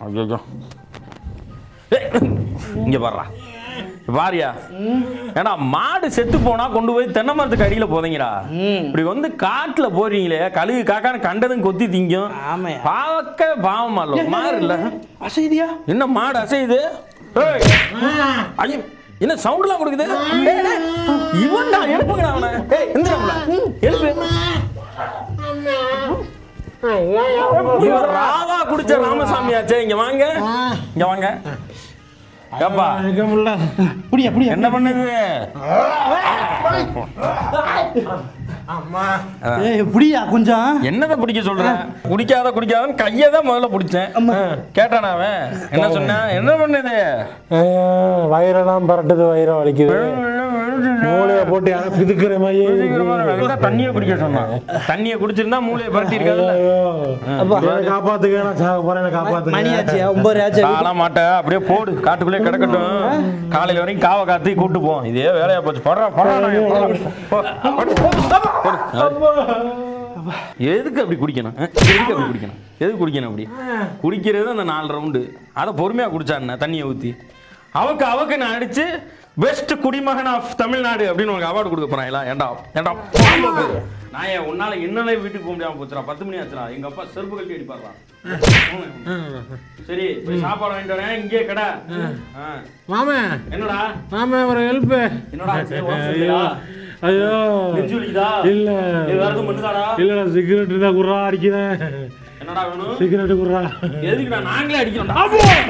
ஐயோ இங்க பாருடா பாரியா ஏன்னா மாடு செத்து போனா கொண்டு போய் தென்னை மரத்துக்கு அடியில போதீங்கடா இப்படி வந்து காட்டுல போறீங்களே கழுகு காக்கான்னு கண்டதும் கொத்தி திங்கும் ஆமையா. பாவக்க பாவமா இல்ல மாறு இல்ல அசைதியா என்ன மாடு அசையுது ஏய், ஐயோ, என்ன சவுண்ட்லாம் கொடுக்குது ஏய், ஏய், இவன் தான் எழுப்புங்கடா அவனை ஏய் எந்திரம்ல எழுப்பு இவன் ராவா குடிச்ச ராமசாமியாச்சே இங்க வாங்க இங்க வாங்க ஏப்பா இருக்க முடியல புடியா புடியா என்ன பண்ணுது ஏய் புடியா கொஞ்சம் என்னத பிடிக்க சொல்ற குடிக்காத குடிக்காதன்னு கையை தான் முதல்ல பிடிச்சேன் கேட்டானா அவன் என்ன சொன்ன என்ன பண்ணுது வயிறெல்லாம் பரட்டுது வயிறம் வலிக்குது மூளையை போட்டு யாரும் பிதுக்குற மாதிரி அதுதான் தண்ணியை குடிக்க சொன்னான் தண்ணியை குடிச்சிருந்தா மூளையை பரட்டி இருக்காதுல்ல ஐயோ. என்னை காப்பாத்துக்க நான் சாக போறேன் என்னை காப்பாத்துக்க மணி ஆச்சியா ஒன்பது ஆச்சு காண மாட்டேன் அப்படியே போடு காட்டுக்குள்ளே கிடக்கட்டும் காலையில வரைக்கும் காவை காத்து கூட்டு போவோம் இதே வேலையா போச்சு போடுறா போடுறா எதுக்கு அப்படி குடிக்கணும் அஹ்? எதுக்கு அப்படி குடிக்கணும் எதுக்கு குடிக்கணும் அப்படி குடிக்கிறது அந்த நாலு ரவுண்டு அதை பொறுமையா குடிச்சாண்ணே தண்ணியை ஊத்தி அவக்கு அவக்கு நான் அடிச்சு பெஸ்ட் குடிமகன் ஆஃப் தமிழ்நாடு அப்படின்னு உனக்கு அவார்டு கொடுக்க போறாங்களா ஏண்டா ஏண்டா பாம்பு. நான் ஏன் உன்னால என்னலே வீட்டுக்கு போக முடியாம போச்சுடா பத்து மணி ஆச்சுடா எங்க அப்பா செருப்பு கழட்டி அடிப்பாரா சரி போய் சாப்பாடு வாங்கிட்டு வரேன் இங்கே கடை ஆ. மாமே என்னடா மாமே ஒரு ஹெல்ப் என்னடா ஆச்சு? உடம்பு சரியில்லையா? ஐயோ நெஞ்சு வலிக்குதா இல்ல இது வேற எதுவும் பண்ணுதாடா இல்ல சிகரெட் தான் குர்ரா அடிக்கிறேன் என்னடா வேணும் சிகரெட் குர்ரா எதுக்குடா நாங்களே அடிக்கிறோம்டா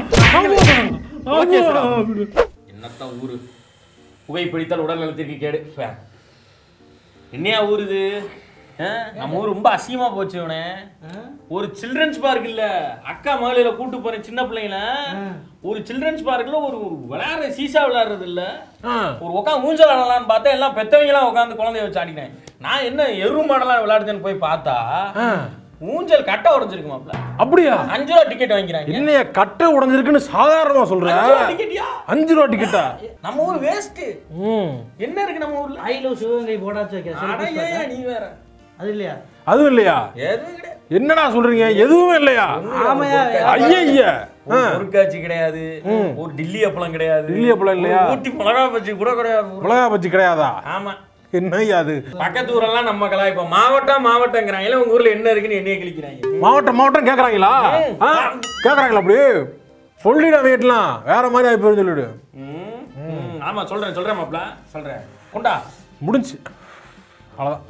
ஓகே என்னத்த ஊரு புகைப்பிடித்தால் உடல் நலத்திற்கு கேடு ஃபே. என்னையா ஊர் இது ஆ? நம்ம ஊர் ரொம்ப அசிங்கமா போச்சு இவனே ஒரு சில்ட்ரன்ஸ் பார்க் இல்ல அக்கா மகளிர கூட்டு போறேன் சின்ன பிள்ளைங்கள ஒரு சில்ட்ரன்ஸ் பார்க்ல ஒரு ஒரு விளையாடுற சீசா விளையாடுறது இல்ல ஒரு உட்காந்து ஊஞ்சல் ஆடலாம்னு பார்த்தா எல்லாம் பெத்தவங்க எல்லாம் உட்காந்து குழந்தைய வச்சு ஆடினேன் நான் என்ன எரு மாடலாம் விளையாடுதுன்னு போய் பார்த்தா ஊஞ்சல் கட்டை உடஞ்சிருக்கு மாப்ள அப்படியா அஞ்சு ரூபா டிக்கெட் வாங்கிக்கிறாங்க என்னைய கட்டை உடைஞ்சிருக்குன்னு சாதாரணமா சொல்ற அஞ்சு ரூபா டிக்கெட்டியா அஞ்சு ரூபா டிக்கெட்டா நம்ம ஊர் வேஸ்ட் ம் என்ன இருக்கு நம்ம ஊர்ல ஐலோ சிவகங்கை போடாச்சு வைக்க அட ஏன் நீ வேற அது இல்லையா அதுவும் இல்லையா எதுவும் கிடையாது என்னடா சொல்றீங்க எதுவும் இல்லையா ஆமையா ஐயா ஒரு பொருட்காட்சி கிடையாது ஒரு டில்லி அப்பளம் கிடையாது டில்லி அப்பளம் இல்லையா? ஒரு ஊட்டி மிளகா பச்சி கூட கிடையாது மிளகா பச்சி கிடையாதா ஆமா என்னய்யா அது பக்கத்து ஊரெல்லாம் நம்ம கலாய்ப்போம் மாவட்டம் மாவட்டங்கிறாங்க இல்ல உங்க ஊர்ல என்ன இருக்குன்னு என்னைய கிழிக்கிறாங்க மாவட்டம் மாவட்டம் கேக்குறாங்களா ஆ? கேக்குறாங்களா அப்படி சொல்லிடா வீட்டலாம் வேற மாதிரி ஆகி போயிருந்து சொல்லிடு ம், ம், ஆமா சொல்றேன் சொல்றேன் மாப்ள சொல்றேன் கொண்டா முடிஞ்சு அவ்வளோதான்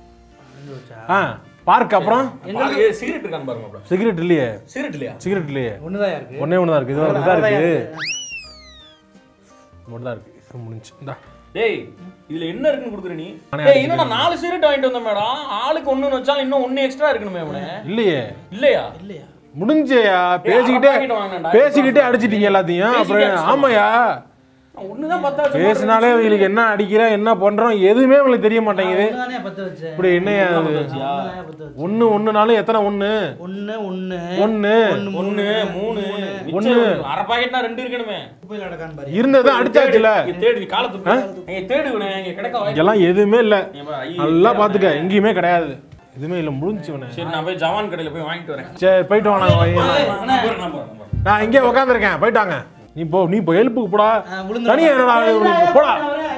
ஆ பார்க் அப்புறம் பாரு, சிகரெட் இருக்கான்னு பாருங்க மாப்ள சிகரெட் இல்லையே சிகரெட் இல்லையா சிகரெட் இல்லையே ஒண்ணுதான் இருக்கு ஒண்ணே ஒன்று தான் இருக்கு இது ஒரு தான் இருக்கு மட்டும் தான் இருக்கு இது முடிஞ்சு இந்தா டேய் இதுல என்ன இருக்குன்னு குடுக்குற நீ டேய் என்னடா நாலு சிகரெட் வாங்கிட்டு வந்தேன் மேடம் ஆளுக்கு ஒண்ணுன்னு வச்சாலும் இன்னும் ஒண்ணு எக்ஸ்ட்ரா இருக்கணுமே அவனே இல்லையே இல்லையா இல்லையா முடிஞ்சேயா பேசிக்கிட்டே அரை packet வாங்கினேன்டா. பேசிக்கிட்டே அடிச்சிட்டீங்க எல்லாத்தையும் பேசிக்கிட்டே அப்புறம் அடிச்சிட்டோம். ஆமாயா நான் ஒண்ணுதான் பத்தா வச்ச மாதிரி பேசினாலே இவங்களுக்கு என்ன அடிக்கிறேன் என்ன பண்றோம் எதுவுமே உங்களுக்கு தெரிய மாட்டேங்குது ஒண்ணுதானே பத்த வச்சேன் இப்படி என்னையா அது இருந்துச்சியா? ஒண்ணுதானே பத்த வச்சேன் ஒண்ணு ஒண்ணுனாலும் எத்தனை ஒண்ணு ஒண்ணு ஒண்ணு ஒண்ணு ஒண்ணு மூணு ஒண்ணு. ஒண்ணு அரை பாக்கெட்னா ரெண்டு இருக்கணுமே குப்பையில் அடக்கான்னு பாரு இருந்ததை அடிச்சாச்சுல இங்க தேடு நீ காலத்து இங்க தேடு இவனை, இங்க கிடக்க வாய்ப்பு இதெல்லாம் எதுவுமே இல்ல இங்க பாரு, ஐயே, நல்லா இல்லையா? பாத்துக்க எங்கேயுமே கிடையாது எதுவுமே இல்ல முடிஞ்சு உடனே சரி நான் போய் ஜவான் கடையில போய் வாங்கிட்டு வரேன் சரி போயிட்டு வாங்க நான் போறேன், நான் போறேன், நான் போறேன். நான் இங்கே உட்காந்துருக்கேன் போயிட்டாங்க நீ போ நீ இப்போ எழுப்புக்கு போடா ஆ, விழுந்துரும். தனியா என்னடா இவனுக்கு போடா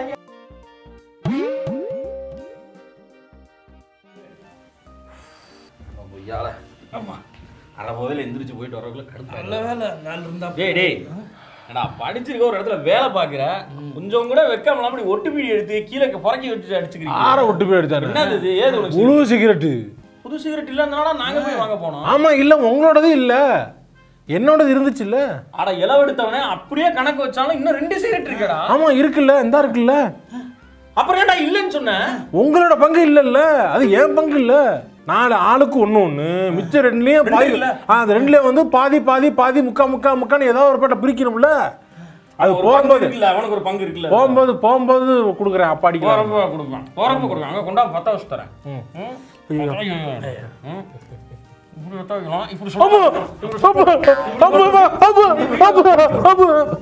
பொய்யால ஆமா அரை போதில் எந்திரிச்சு போயிட்டு வரக்குள்ள கடுப்பா நல்ல வேலை நாள் இருந்தா டேய் டேய் ஏடா படிச்சிருக்க ஒரு இடத்துல வேலை பாக்குற கொஞ்சம் கூட வெக்காம அப்படி ஒட்டு பீடி எடுத்து கீழே புறக்கி வச்சுட்டு அடிச்சுக்கிறீங்க ஆற விட்டு போய் எடுத்தாரு என்னது இது ஏது உனக்கு முழு சிகரெட்டு புது சிகரெட் இல்லைன்னா நாங்க போய் வாங்க போனோம் ஆமா இல்ல உங்களோடது இல்ல என்னோடது இருந்துச்சு இல்ல அட இளவெடுத்தவனே அப்படியே கணக்கு வச்சாலும் இன்னும் ரெண்டு சிகரெட் இருக்கடா ஆமா இருக்குல்ல இந்த இருக்குல்ல அப்புறம் ஏன்டா இல்லைன்னு சொன்னேன் உங்களோட பங்கு இல்லல்ல அது என் பங்கு இல்ல நாலு ஆளுக்கு ஒண்ணு ஒண்ணு மிச்சம் ரெண்டுலயும் பாதி இல்ல. ஆ, அது ரெண்டுலயும் வந்து பாதி பாதி பாதி முக்கா முக்கா முக்கான்னு ஏதாவது ஒரு பாட்டை பிரிக்கணும்ல அது ஒரு பங்கு போகும்போது இருக்குல்ல அவனுக்கு ஒரு பங்கு இருக்குல்ல போகும்போது போகும்போது கொடுக்குறேன் அப்பாடிக்கலாம் போறப்ப கொடுப்பான் போறப்ப கொடுப்பான் அங்க கொண்டா பத்த வச்சு தரேன் ம். ம்? ஐயோ. ம்? இப்படி வச்சா வைக்கலாம், இப்படி அப்பு, சொல்லுவான். அப்பு, அப்பு, அப்பு, அப்பு, அப்பு.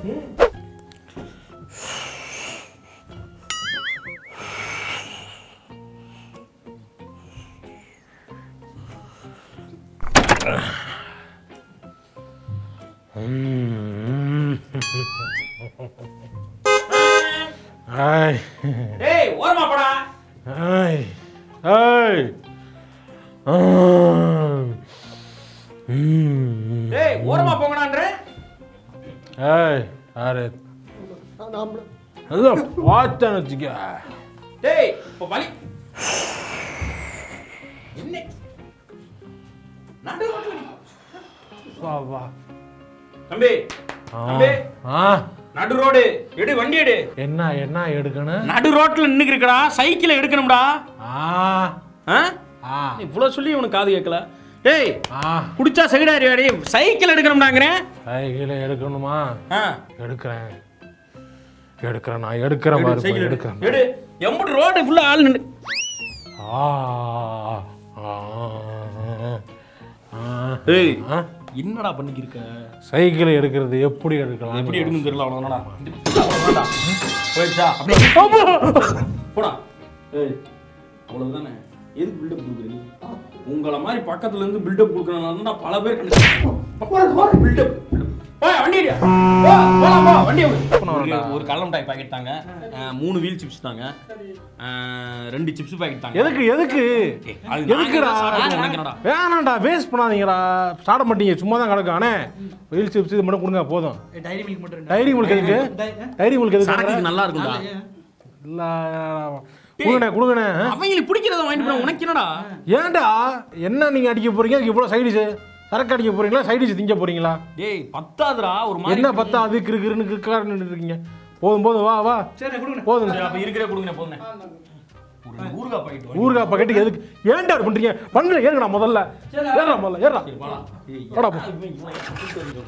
ம். ஐய் டேய் ஓரமா போடா ஐய் ஐய் ஆ. ம். டேய் ஓரமா போங்கடான்ற ஏய் யாரு அதான் பார்த்தேன்னு வச்சுக்க டேய் இப்போ வலி என்ன நடு ரோட்ல நிக்க. வா வா தம்பி ஆ. தம்பி ஆ நடு ரோடு எடு வண்டி எடு என்ன என்ன எடுக்கணும் நடு ரோட்ல நின்னுக்கு இருக்கடா சைக்கிளை எடுக்கணும்டா ஆ ஆ ஆ இவ்வளவு சொல்லி உனக்கு காது கேட்கல டேய் ஆ குடிச்சா சைடாரி அடி சைக்கிள் எடுக்கணும்டாங்கிறேன் சைக்கிளை எடுக்கணுமா ஆ எடுக்கிறேன் எடுக்கிறேன் நான் எடுக்கிறேன் எடு, பாரு சைக்கிள் எடு எடுக்கிறேன் எடு எம்புட்டு ரோடு ஃபுல்லா ஆள் நின்று ஆ ஆ, ஆ. ஏய் ஆ என்னடா பண்ணிக்கிருக்க சைக்கிள் எடுக்கிறது எப்படி எடுக்கலாம் எப்படி எடுக்கணும் தெரியல அவ்வளவுதானடா அவ்வளவுதான்டா. போயிடுச்சா அப்படியே போடா ஏய் அவ்வளவுதானே எதுக்கு பில்டப் கொடுக்குற நீ உங்கள மாதிரி பக்கத்துல இருந்து பில்டப் கொடுக்கறனால தான் பல பேர் கண்டு பில்டப் போய் வண்டி எடு. போ, போலாம், போ, வண்டி எடு. ஒரு- ஒரு கல்லம் டாய் பாக்கெட் தாங்க அஹ், மூணு வீல் சிப்ஸ் தாங்க அஹ், ரெண்டு சிப்ஸ் பாக்கெட் தாங்க எதுக்கு எதுக்கு ஏய், அது எதுக்குடா நாங்க சாப்பிடுறது உனக்கு என்னடா? வேணாம்டா வேஸ்ட் பண்ணாதீங்கடா சாப்பிட மாட்டீங்க சும்மா தான் கிடக்கும் அண்ணே வீல் சிப்ஸ் இது மட்டும் கொடுங்க போதும் டைரி மில்க் மட்டும் ரெண்டு. டைரி மில்க் எதுக்கு டை- ஆ? டைரி மில்க் எதுக்கு சரக்குக்கு நல்லா இருக்கும்டா இல்ல கொடுங்கண்ணே கொடுங்கண்ணே அவங்களுக்கு பிடிக்கிறத வாங்கிட்டு போறேன் உனக்கு என்னடா ஏன்டா என்ன நீங்க அடிக்க போறீங்க அதுக்கு இவ்வளவு சைடிஷ் சரக்கு அடிக்க போறீங்களா சைடிஷ் திங்க போறீங்களா டேய் பத்தாதுடா ஒரு மாதிரி என்ன பத்தா அது கிறு கிறுன்னு கிறுக்காருன்னு இருக்கீங்க போதும் போதும் வா வா சரி கொடுங்க போதும் சரி, அப்ப இருக்கிற கொடுங்க போதுங்க ஒரு ஊறுகாய் பாக்கெட் வாங்கி ஊறுகாய் பக்கெட்டுக்கு எதுக்கு ஏன்டா இது பண்றீங்க பண்ணுங்க ஏறுங்கடா முதல்ல ஏறா முதல்ல ஏறா போடா. ஏய், போடா, போ. இவன் இவனை கூப்பிட்டு வந்துரு.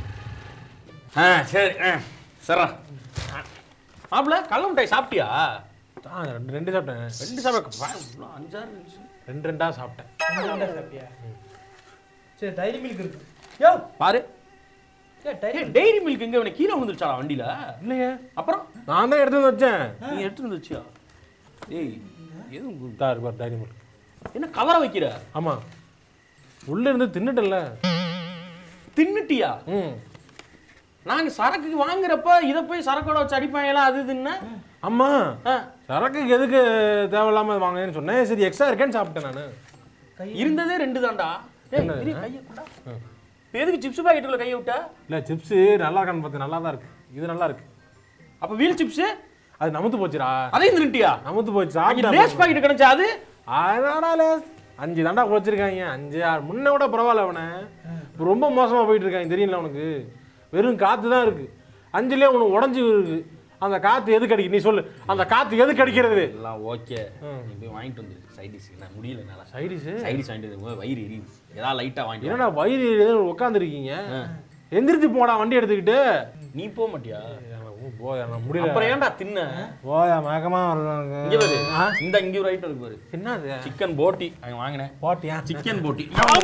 ஆ சரி ஆ சரிடா மாப்பிள கள்ள மிட்டாய் சாப்பிட்டியா ஆ, ரெண்டு ரெண்டு சாப்பிட்டேன் ரெண்டு சாப்பிட அஞ்சாறு நிமிஷம் ரெண்டு ரெண்டா சாப்பிட்டேன் ரெண்டு ரெண்டா சாப்பிட்டியா? சரி டைரி மில்க் இருக்கு யோ பாரு ஏ டைரி ஏய் டெய்ரி மில்க் எங்க இவனை கீழே விழுந்துருச்சாடா வண்டியில இல்லையே அப்புறம் நான் தான் எடுத்து வந்து வச்சேன் நீ எடுத்து வந்துச்சியா ஏய் எதுவும் இதா இருக்கு பாரு டைரி மில்க் என்ன கவரை வைக்கிற ஆமா உள்ள இருந்து தின்னுட்டல தின்னுட்டியா ம் நாங்க சரக்குக்கு வாங்குறப்ப இதை போய் சரக்கோட வச்சு அடிப்பாங்களா அது இதுன்னு ஆமா ஆ, சரக்குக்கு எதுக்கு தேவையில்லாம வாங்குறேன்னு சொன்னேன் சரி எக்ஸ்ட்ரா இருக்கேன்னு சாப்பிட்டேன் நான் இருந்ததே ரெண்டு தான்டா ஏய், என்னது? இரு, கையை கொண்டா. இப்ப எதுக்கு சிப்ஸ் பாக்கெட்டுக்குள்ள கையை விட்ட இல்ல சிப்ஸ் நல்லா இருக்கான்னு பார்த்து நல்லா தான் இருக்கு இது நல்லா இருக்கு அப்ப வீல் சிப்ஸ் அது நமுத்து போச்சுடா அதையும் தின்னுட்டியா நமுத்து போச்சு அங்க சாப்பிட்டா லேஸ் பாக்கெட் கிடைச்சா அது அதனால லேஸ் அஞ்சு தாண்டா குறைச்சிருக்காங்க அஞ்சு ஆறு முன்ன விட பரவாயில்ல அவனை இப்போ ரொம்ப மோசமா போயிட்டு இருக்காங்க தெரியல உனக்கு வெறும் காத்து தான் இருக்கு அஞ்சுலேயே உனக்கு உடஞ்சி இருக்கு அந்த காத்து எதுக்கு அடிக்குது நீ சொல்லு அந்த காத்து எதுக்கு அடிக்கிறது எல்லாம் ஓகே நீ போய் வாங்கிட்டு வந்துரு சைட் டிஷ் நான் முடியல என்னால சைடிஸ் சைட் டிஷ் வாங்கிட்டு வந்து வயிறு எரியுது ஏதாவது லைட்டா வாங்கிட்டு வா. என்னடா வயிறு உட்காந்துருக்கீங்க எந்திரிச்சு போடா வண்டி எடுத்துக்கிட்டு நீ போக மாட்டியா போயா நான் முடியல அப்புறம் ஏன்டா தின்ன போயா மயக்கமா இங்க பாரு ஆ? இந்த இங்க ஒரு ஐட்டம் இருக்கு பாரு என்னது சிக்கன் போட்டி அங்க வாங்கினேன் போட்டியா சிக்கன் போட்டி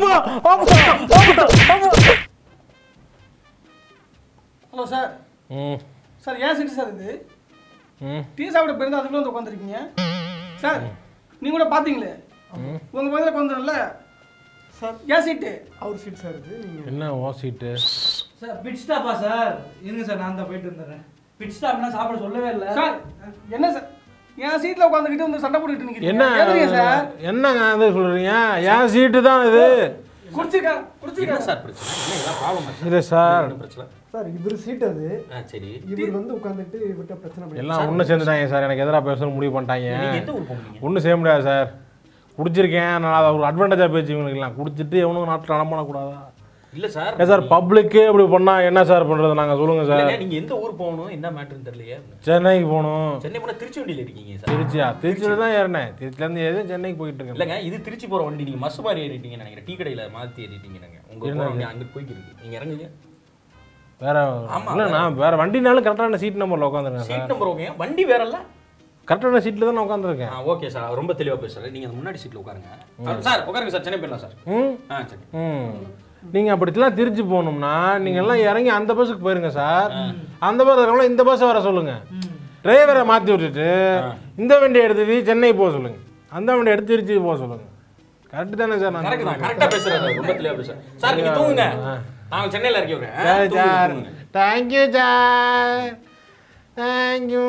ஹலோ சார் ம் சார் ஏன் சீட்டு சார் இது ம் டீ சாப்பிட போயிருந்தா அதுக்குள்ள வந்து உட்காந்துருக்கீங்க சார் நீங்க கூட பாத்தீங்களே உங்க பக்கத்துல உட்காந்துரும்ல சார் ஏன் சீட்டு அவர் சீட் சார் இது நீங்க என்ன ஓ சீட்டு சார் பிட் ஸ்டாப்பா சார் இருங்க சார் நான் தான் போயிட்டு வந்துடுறேன் பிட் ஸ்டாப்னா சாப்பிட சொல்லவே இல்லை சார் என்ன சார் என் சீட்ல உட்காந்துக்கிட்டு வந்து சண்டை போட்டுக்கிட்டு நிக்கிறீங்க என்ன எதுங்க சார் என்னங்க இது சொல்றீங்க என் சீட்டு தான் இது குடிச்சிருக்கா என்ன குடிச்சிருக்கா சார் பிரச்சனை என்ன ஏதாவது ப்ராப்ளம் இல்லை சார் என்ன பிரச்சனை சார் இவர் சீட் அது ஆ சரி இவர் வந்து உட்காந்துட்டு இவர்கிட்ட பிரச்சனை பண்ணி எல்லாம் ஒன்று சேர்ந்துட்டாங்க சார் எனக்கு எதிராக பேசணும்னு முடிவு பண்ணிட்டாங்க நீங்க எந்த ஊர் போனீங்க ஒன்றும் செய்ய முடியாது சார் குடிச்சிருக்கேன் நான் அதை ஒரு அட்வான்டேஜாக பேச்சு இவங்களுக்குலாம் குடிச்சிட்டு எவனும் நாட்டில் நடமாடக்கூடாதா இல்ல சார் ஏன் சார் பப்ளிக்கே இப்படி பண்ணால் என்ன சார் பண்ணுறது நாங்கள் சொல்லுங்கள் சார் இல்லைங்க, நீங்க எந்த ஊர் போகணும் என்ன மேட்டர்னு தெரியலையே சென்னைக்கு போகணும் சென்னை போனா திருச்சி வண்டியில இருக்கீங்க சார் திருச்சியா திருச்சியில் தான் ஏறினேன் திருச்சிலேருந்து ஏறி சென்னைக்கு போயிட்டு இருக்கேன் இல்லங்க இது திருச்சி போற வண்டி நீங்க மசு மாதிரி ஏறிட்டீங்க நினைக்கிறேன் டீ கடையில மாத்தி ஏறிட்டீங்க நீங்க உங்க போற வண்டி அங்க போய்க்கிருக்கு நீங்க இறங்குங்க வேற ஆமா, இல்லை நான் வேற வண்டினாலும் கரெக்டான சீட் நம்பரில் உட்காந்துருக்கேன் சார் சீட் நம்பர் ஓகே வண்டி வேறல்ல கரெக்டான சீட்டில் தான் நான் உட்காந்துருக்கேன் ஆ ஓகே சார் ரொம்ப தெளிவா பேசுறேன் நீங்க அந்த முன்னாடி சீட்ல உட்காருங்க சார் உட்காருங்க சார் சென்னை போயிடலாம் சார் ம் ஆ சரி ம் நீங்கள் அப்படிலாம் திருச்சி போகணும்னா நீங்கள் எல்லாம் இறங்கி அந்த பஸ்ஸுக்கு போயிருங்க சார் அந்த பஸ் வரவங்கள இந்த பஸ் வர சொல்லுங்க டிரைவரை மாற்றி விட்டுட்டு இந்த வண்டி எடுத்து சென்னை போக சொல்லுங்க அந்த வண்டி எடுத்து திருச்சி போக சொல்லுங்க கரெக்டு தானே சார் நான் கரெக்ட் தான் கரெக்டா பேசுறாரு ரொம்ப தெளிவா பேசுறேன் சார் நீங்க தூங்குங்க நான் சென்னையில இருக்கேன் இவரு. ஆ, சரி தூங்குங்க, சார் தூங்குங்க. தேங்க்யூ சார் தேங்க்யூ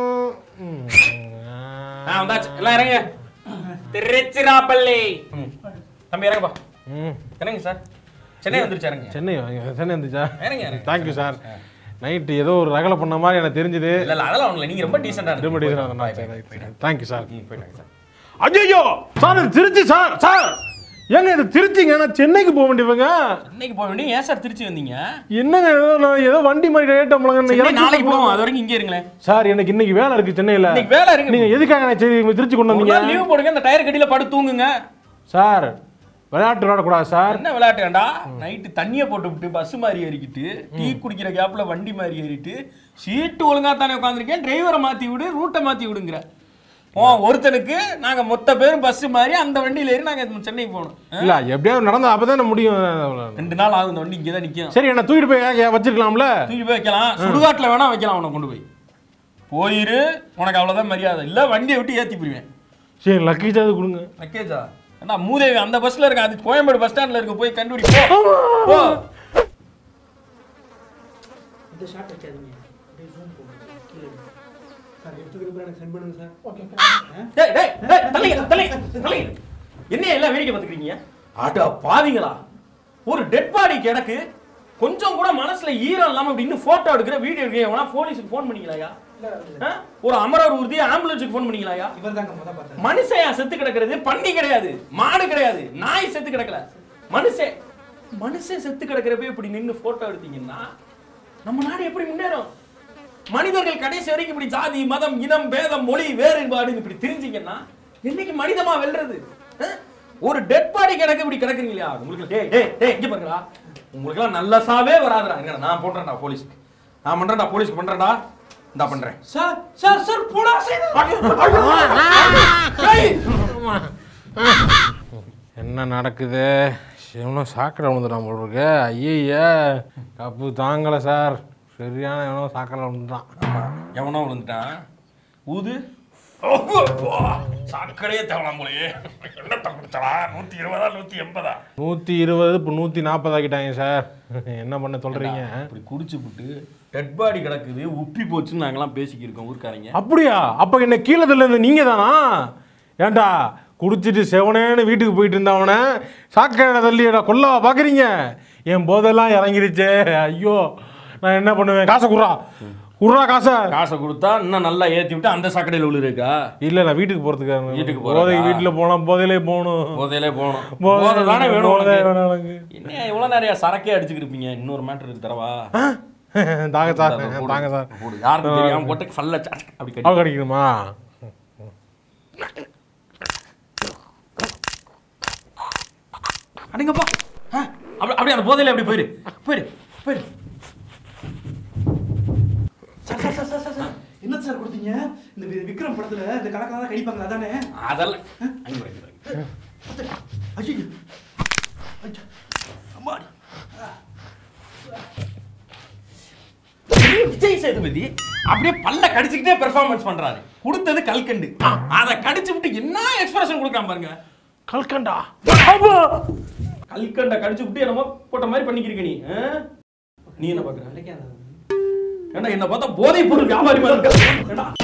ஆ வந்தாச்சு எல்லாம் இறங்க திருச்சிராப்பள்ளி ம். தம்பி இறங்கப்பா ம் இறங்க சார் சென்னை வந்துருச்சு இறங்க சென்னை சென்னை வந்துச்சா இறங்க இறங்க தேங்க்யூ சார் நைட்டு ஏதோ ஒரு ரகலை பண்ண மாதிரி எனக்கு தெரிஞ்சுது இல்ல இல்ல அதெல்லாம் ஒண்ணும் இல்ல நீங்க ரொம்ப டீசெண்டா திரும்ப தேங்க்யூ சார் போயிட்டாங்க சார் ஐயோ சார் இது திருச்சி சார் சார் ஏங்க இது திருச்சிங்க நான் சென்னைக்கு போக வேண்டியவங்க இன்னைக்கு போக வேண்டிய ஏன் சார் திருச்சி வந்தீங்க என்னங்க ஏதோ நான் ஏதோ வண்டி மாதிரி ரேட் சென்னை நாளைக்கு போவோம் அது வரைக்கும் இங்கே இருங்களேன் சார் எனக்கு இன்னைக்கு வேலை இருக்கு சென்னையில இன்னைக்கு வேலை இருக்கு நீங்க எதுக்காக நான் சரி திருச்சி கொண்டு ஒரு வந்தீங்க நாள் லீவ் போடுங்க இந்த டயர் கடியில படுத்து தூங்குங்க சார் விளையாட்டு விளையாடக்கூடாது சார் என்ன விளையாட்டுடா நைட்டு தண்ணியை போட்டு விட்டு பஸ் மாதிரி ஏறிக்கிட்டு டீ குடிக்கிற கேப்ல வண்டி மாதிரி ஏறிட்டு சீட்டு ஒழுங்கா தானே உட்காந்துருக்கேன் டிரைவரை மாத்தி விடு ரூட்டை மாத்தி விடுங்கிற ஓ ஒருத்தனுக்கு நாங்க மொத்த பேரும் பஸ் மாதிரி அந்த வண்டியில ஏறி நாங்க சென்னைக்கு போகணும் ஆ? இல்ல எப்படியாவது நடந்தா அப்பதானே முடியும் ரெண்டு நாள் ஆகும் இந்த வண்டி இங்கே தான் நிற்கும் சரி என்ன தூக்கிட்டு போய் ஏன் வச்சிருக்கலாம்ல தூக்கி போய் வைக்கலாம் சுடுகாட்டில் வேணா வைக்கலாம் உன்னை கொண்டு போய் போயிரு உனக்கு அவ்வளோதான் மரியாதை இல்லை வண்டியை விட்டு ஏற்றி போயிருவேன் சரி லக்கேஜாவது கொடுங்க லக்கேஜா ஏன்னா மூதேவி அந்த பஸ்ல இருக்கு அது கோயம்பேடு பஸ் ஸ்டாண்ட்ல இருக்கு போய் கண்டுபிடி போ. போ இந்த ஷாட் வைக்காதீங்க அப்படியே ஜூம் போடுங்க கீழே எடுங்க. சார் எடுத்ததுக்கு அப்புறம் எனக்கு சென்ட் பண்ணுங்க சார் ஓகே டேய் டேய் டேய் தள்ளிங்க தள்ளிங்க தள்ளிங்க என்ன எல்லாம் வேடிக்கை பார்த்துக்கிறீங்க அட பாவிங்களா ஒரு டெட் பாடி கிடக்கு கொஞ்சம் கூட மனசுல ஈரம் இல்லாம இப்படி இன்னும் போட்டோ எடுக்கிற வீடியோ எடுக்கிற எவனா போலீஸுக்கு ஃபோன் பண்ணீங்களாயா ஆ? ஒரு அமரர் ஊர்தி ஆம்புலன்ஸுக்கு ஃபோன் பண்ணீங்களாயா இவர் தாங்க முத பார்த்தேன் மனுஷன் செத்து கிடக்கிறது பண்ணி கிடையாது மாடு கிடையாது நாய் செத்து கிடக்கல மனுஷன் மனுஷன் செத்து கிடக்கிறப்ப இப்படி நின்னு போட்டோ எடுத்தீங்கன்னா நம்ம நாடு எப்படி முன்னேறும் மனிதர்கள் கடைசி வரைக்கும் இப்படி ஜாதி மதம் இனம் பேதம் மொழி வேறுபாடுன்னு இப்படி தெரிஞ்சீங்கன்னா என்னைக்கு மனிதமா வெல்றது ஆ? ஒரு டெட் பாடி கிடக்கு இப்படி கிடக்குறீங்க இல்லையா உங்களுக்கு டேய் டேய் டேய் இங்க பாருங்களா உங்களுக்குலாம் நல்ல சாவே வராதுடா இங்க நான் போடுறேன்டா போலீஸ்க்கு நான் பண்றேன்டா போலீஸ்க்கு பண்றேன்டா இந்தா பண்றேன் சார் சார் சார் போடா சார் ஏய்! என்ன நடக்குது எவனோ சாக்கடை விழுந்துட்டான் போல் இருக்கு ஐயய்யா கப்பு தாங்கலை சார் சரியான எவனோ சாக்கடை விழுந்துட்டான் எவனோ விழுந்துட்டான் ஊது சாக்கடையே தேவலாம் போலயே என்னத்த கொடுத்தடா நூத்தி இருபதா நூத்தி எண்பதா நூற்றி இருபது இப்போ நூற்றி நாற்பது ஆக்கிட்டாங்க சார் என்ன பண்ண சொல்கிறீங்க இப்படி குடிச்சு விட்டு டெட் பாடி கிடக்குது உப்பி போச்சுன்னு நாங்கெல்லாம் பேசிக்கிருக்கோம் ஊர்க்காரங்க அப்படியா அப்போ என்ன கீழே தள்ளது நீங்கள் தானா ஏன்டா குடிச்சிட்டு செவனேன்னு வீட்டுக்கு போயிட்டு இருந்தவனை சாக்கடை தள்ளி என்ன கொல்லவா பார்க்குறீங்க என் போதெல்லாம் இறங்கிருச்சே ஐயோ நான் என்ன பண்ணுவேன் காசை குர்றா குர்றா காசை காசை கொடுத்தா இன்னும் நல்லா ஏத்தி விட்டு அந்த சாக்கடையில் விழுஇருக்கா இல்லை நான் வீட்டுக்கு போகிறதுக்கு வீட்டுக்கு போறதா? போதைக்கு வீட்டில் போனால் போதையிலே போகணும் போதையிலே போகணும் போதை போதை தானே வேணும் போதை உனக்கு. வேணும் எனக்கு. என்ன இவ்வளவு நிறைய சரக்கே அடிச்சுக்கிருப்பீங்க இன்னொரு மேட்டர் இருக்கு தரவா தாங்க சார் போடு, தாங்க சார் போடு. யாருக்கும் தெரியாம போட்டு ஃபல்ல சட் அப்படி கட்டி அவ கிடைக்கணுமா அடங்கப்பா ஆ, அப்படி அப்படி அந்த போதையில அப்படி போயிரு போயிரு போயிரு sir sir sir sir sir sir என்ன சார் கொடுத்தீங்க இந்த வி- விக்ரம் படத்துல இந்த கணக்கெல்லாம் தான் கடிப்பாங்களா அதானே அதெல்லாம் அங்க பாரு, இங்க பாரு. ஐயோ அம்மாடி. விஜய் சேதுபதி அப்படியே பல்ல கடிச்சுக்கிட்டே பெர்ஃபார்மன்ஸ் பண்றாரு கொடுத்தது கல்கண்டு அதை கடிச்சு விட்டு என்ன எக்ஸ்பிரஷன் கொடுக்காம பாருங்க கல்கண்டா கல்கண்டை கடிச்சு விட்டு என்னமோ போட்ட மாதிரி பண்ணிக்கிறீங்க நீ ஆ? நீ என்ன பாக்குற ஏண்டா என்ன பார்த்தா போதை பொருள் வியாபாரி மாதிரி இருக்க ஏண்டா